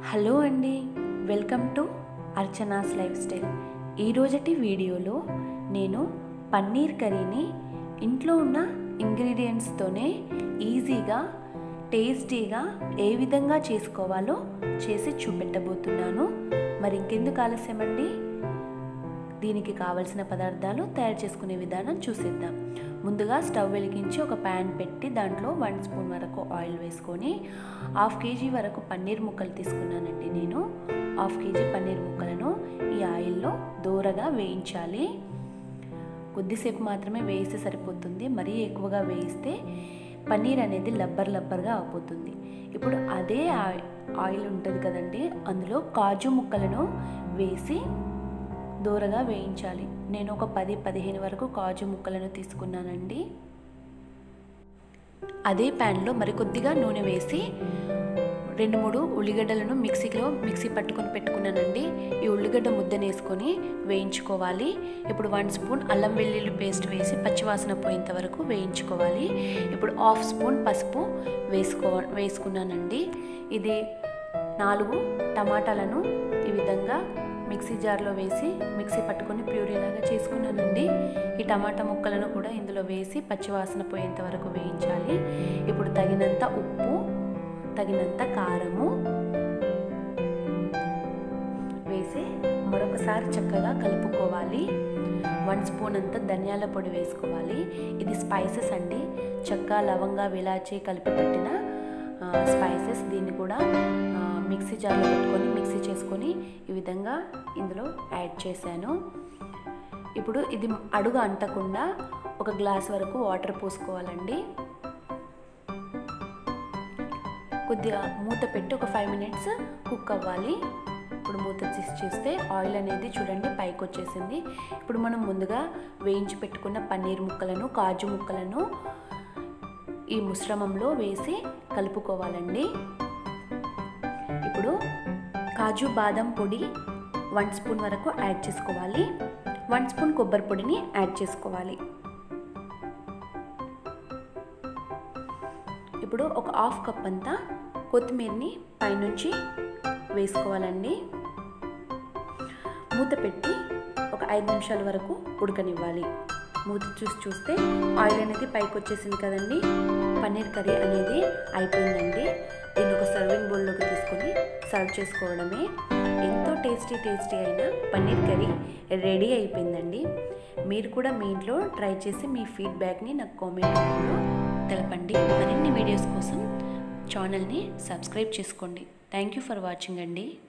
hello అండి welcome to Archana's lifestyle ఈరోజటి వీడియోలో నేను పన్నీర్ కర్రీని ఇంట్లో ఉన్న ఇంగ్రీడియంట్స్తోనే ఈజీగా టేస్టీగా ఏ విధంగా చేసుకోవాలో చేసి చూపెట్టబోతున్నాను మరి ఇంకెందుకు ఆలస్యం అండి దీనికి కావలసిన పదార్థాలు తయారు చేసుకునే విధానం చూసేద్దాం ముందుగా స్టవ్ వెలిగించి ఒక ప్యాన్ పెట్టి దాంట్లో వన్ స్పూన్ వరకు ఆయిల్ వేసుకొని హాఫ్ కేజీ వరకు పన్నీర్ ముక్కలు తీసుకున్నానండి నేను హాఫ్ కేజీ పన్నీర్ ముక్కలను ఈ ఆయిల్లో దూరగా వేయించాలి కొద్దిసేపు మాత్రమే వేయిస్తే సరిపోతుంది మరీ ఎక్కువగా వేయిస్తే పన్నీర్ అనేది లబ్బర్ లబ్బర్గా అయిపోతుంది ఇప్పుడు అదే ఆయిల్ ఉంటుంది కదండి అందులో కాజు ముక్కలను వేసి దూరగా వేయించాలి నేను ఒక పది పదిహేను వరకు కాజు ముక్కలను తీసుకున్నానండి అదే ప్యాన్లో మరికొద్దిగా నూనె వేసి రెండు మూడు ఉల్లిగడ్డలను మిక్సీలో మిక్సీ పట్టుకొని పెట్టుకున్నానండి ఈ ఉల్లిగడ్డ ముద్దను వేసుకొని వేయించుకోవాలి ఇప్పుడు వన్ స్పూన్ అల్లం వెల్లుల్లి పేస్ట్ వేసి పచ్చివాసన పోయేంత వరకు వేయించుకోవాలి ఇప్పుడు హాఫ్ స్పూన్ పసుపు వేసుకో వేసుకున్నానండి ఇది నాలుగు టమాటాలను ఈ విధంగా మిక్సీ జార్లో వేసి మిక్సీ పట్టుకొని ప్యూరీలాగా చేసుకున్నానండి ఈ టమాటా ముక్కలను కూడా ఇందులో వేసి పచ్చివాసన పోయేంత వరకు వేయించాలి ఇప్పుడు తగినంత ఉప్పు తగినంత కారము వేసి మరొకసారి చక్కగా కలుపుకోవాలి వన్ స్పూన్ అంత ధనియాల పొడి వేసుకోవాలి ఇది స్పైసెస్ అండి చెక్క లవంగా విలాచి కలిపి పెట్టిన స్పైసెస్ దీన్ని కూడా మిక్సీ జార్లో పెట్టుకొని మిక్సీ చేసుకొని ఈ విధంగా ఇందులో యాడ్ చేశాను ఇప్పుడు ఇది అడుగు అంటకుండా ఒక గ్లాస్ వరకు వాటర్ పోసుకోవాలండి కొద్దిగా మూత పెట్టి ఒక ఫైవ్ మినిట్స్ కుక్ అవ్వాలి ఇప్పుడు మూత తీసి చూస్తే ఆయిల్ అనేది చూడండి పైకి వచ్చేసింది ఇప్పుడు మనం ముందుగా వేయించి పెట్టుకున్న పన్నీర్ ముక్కలను కాజు ముక్కలను ఈ మిశ్రమంలో వేసి కలుపుకోవాలండి ఇప్పుడు కాజు బాదం పొడి వన్ స్పూన్ వరకు యాడ్ చేసుకోవాలి వన్ స్పూన్ కొబ్బరి పొడిని యాడ్ చేసుకోవాలి ఇప్పుడు ఒక హాఫ్ కప్ అంతా కొత్తిమీరని పైనుంచి వేసుకోవాలండి మూత పెట్టి ఒక ఐదు నిమిషాల వరకు ఉడకనివ్వాలి మూత చూసి చూస్తే ఆయిల్ అనేది పైకి వచ్చేసింది కదండి పన్నీర్ కర్రీ అనేది అయిపోయిందండి దీన్ని ఒక సర్వింగ్ బౌల్లోకి తీసుకొని సర్వ్ చేసుకోవడమే ఎంతో టేస్టీ టేస్టీ అయిన పన్నీర్ కర్రీ రెడీ అయిపోయిందండి మీరు కూడా మీ ఇంట్లో ట్రై చేసి మీ ఫీడ్బ్యాక్ని నాకు కామెంట్ రూపంలో తెలపండి మరిన్ని వీడియోస్ కోసం ఛానల్ని సబ్స్క్రైబ్ చేసుకోండి థ్యాంక్ యూ ఫర్ వాచింగ్ అండి